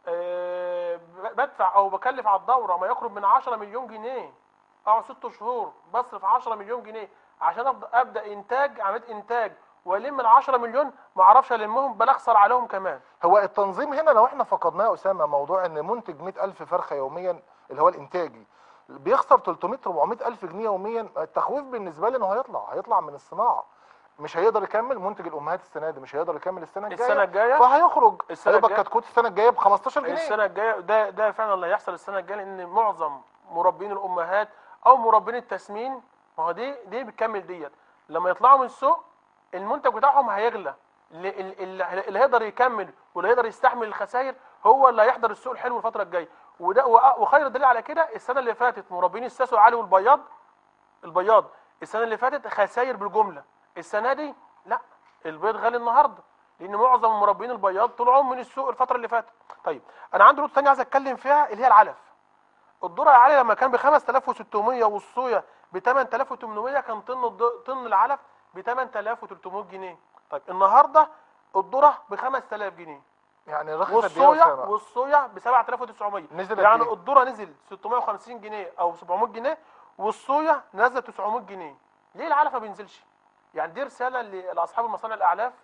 آه، ب- بدفع او بكلف على الدوره ما يقرب من 10 مليون جنيه اقعد ست شهور بصرف 10 مليون جنيه عشان ابدا ابدا انتاج عمليه انتاج والم ال 10 مليون ما اعرفش المهم بل اخسر عليهم كمان هو التنظيم هنا لو احنا فقدناه يا اسامه موضوع ان منتج 100000 فرخه يوميا اللي هو الانتاجي بيخسر 300 400 الف جنيه يوميا التخويف بالنسبه لي انه هيطلع هيطلع من الصناعه مش هيقدر يكمل منتج الامهات السنه دي مش هيقدر يكمل السنه الجايه السنه الجايه فهيخرج السنة هيبقى الجاية. كتكوت السنه الجايه ب 15 جنيه السنه الجايه ده ده فعلا اللي هيحصل السنه الجايه لان معظم مربين الامهات او مربين التسمين ما هو دي دي بتكمل ديت لما يطلعوا من السوق المنتج بتاعهم هيغلى اللي, اللي, اللي هيقدر يكمل واللي هيقدر يستحمل الخسائر هو اللي هيحضر السوق الحلو الفتره الجايه وده وأ- وخير دليل على كده السنه اللي فاتت مربين الساسو العالي والبياض البياض السنه اللي فاتت خسائر بالجمله السنه دي لا البيض غالي النهارده لان معظم مربين البياض طلعوا من السوق الفتره اللي فاتت طيب انا عندي نقطه ثانيه عايز اتكلم فيها اللي هي العلف الذره يا علي لما كان ب 5600 والصويا ب 8800 كان طن الض- طن العلف ب 8300 جنيه طيب النهارده الذره ب 5000 جنيه يعني رخص قد ايه يا والصويا اسامه والصويا ب 7900 نزل قد يعني إيه؟ الذره نزل 650 جنيه او 700 جنيه والصويا نزل 900 جنيه ليه العلف ما بينزلش يعني دي رساله ل- لاصحاب المصانع الاعلاف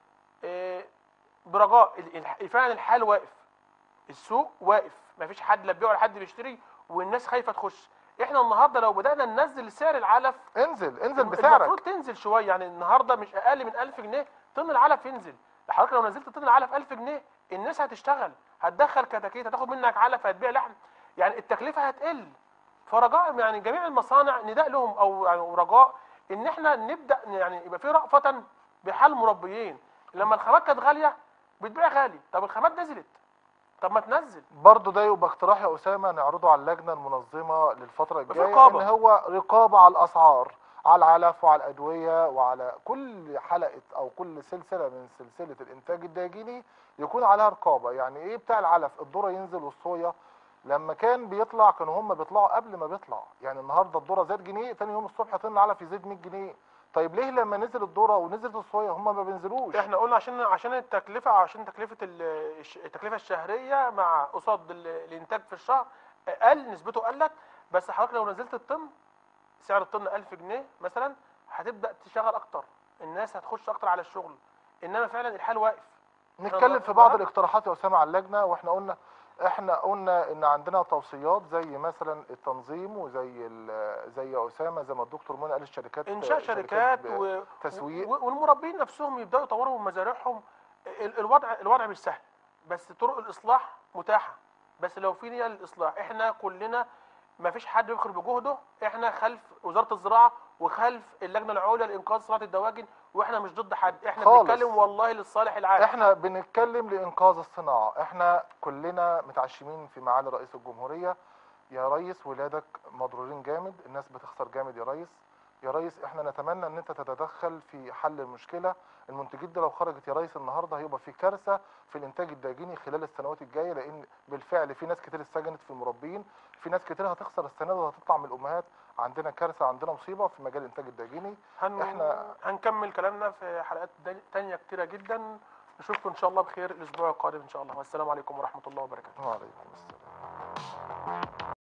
آه، برجاء ال- ال- فعلا الحال واقف السوق واقف ما فيش حد لا بيبيع ولا حد بيشتري والناس خايفه تخش احنا النهارده لو بدانا ننزل سعر العلف انزل انزل المفروض بسعرك تنزل شويه يعني النهارده مش اقل من 1000 جنيه طن العلف ينزل حضرتك لو نزلت طن العلف 1000 جنيه الناس هتشتغل هتدخل كتاكيت هتاخد منك علف هتبيع لحم يعني التكلفه هتقل فرجاء يعني جميع المصانع نداء لهم او يعني رجاء ان احنا نبدا يعني يبقى في رأفه بحال المربيين لما الخامات كانت غاليه بتبيع غالي طب الخامات نزلت طب ما تنزل برضه ده يبقى اقتراح يا اسامه نعرضه على اللجنه المنظمه للفتره يبقى في الجايه رقابة. ان هو رقابه على الاسعار على العلف وعلى الادويه وعلى كل حلقه او كل سلسله من سلسله الانتاج الداجيني يكون عليها رقابه يعني ايه بتاع العلف الذره ينزل والصويا لما كان بيطلع كانوا هم بيطلعوا قبل ما بيطلع يعني النهارده الذره زاد جنيه تاني يوم الصبح طن العلف يزيد 100 جنيه طيب ليه لما نزل الذره ونزلت الصويا هم ما بينزلوش احنا قلنا عشان عشان التكلفه عشان تكلفه ال- الش- التكلفه الشهريه مع قصاد ال- الانتاج في الشهر قل نسبته قلت بس حضرتك لو نزلت الطن سعر الطن 1000 جنيه مثلا هتبدا تشتغل اكتر الناس هتخش اكتر على الشغل انما فعلا الحال واقف نتكلم في بعض الاقتراحات يا اسامه على اللجنه واحنا قلنا احنا قلنا ان عندنا توصيات زي مثلا التنظيم وزي ال- زي يا اسامه زي ما الدكتور منى قال الشركات انشاء شركات ب- و... تسويق. و... والمربين نفسهم يبداوا يطوروا من مزارعهم ال- الوضع الوضع مش سهل بس طرق الاصلاح متاحه بس لو في نيه للاصلاح احنا كلنا ما فيش حد بيخرج بجهده احنا خلف وزاره الزراعه وخلف اللجنه العليا لانقاذ صناعه الدواجن واحنا مش ضد حد احنا خالص. بنتكلم والله للصالح العام احنا بنتكلم لانقاذ الصناعه احنا كلنا متعشمين في معالي رئيس الجمهوريه يا ريس ولادك مضرورين جامد الناس بتخسر جامد يا ريس يا ريس احنا نتمنى ان انت تتدخل في حل المشكله المنتجات دي لو خرجت يا ريس النهارده هيبقى في كارثه في الانتاج الداجيني خلال السنوات الجايه لان بالفعل في ناس كتير اتسجنت في المربين في ناس كتير هتخسر السنه دي وهتطلع من الامهات عندنا كارثه عندنا مصيبه في مجال الانتاج الداجيني هن... إحنا- هنكمل كلامنا في حلقات دا- تانية كتيره جدا نشوفكم ان شاء الله بخير الاسبوع القادم ان شاء الله والسلام عليكم ورحمه الله وبركاته وعليكم السلام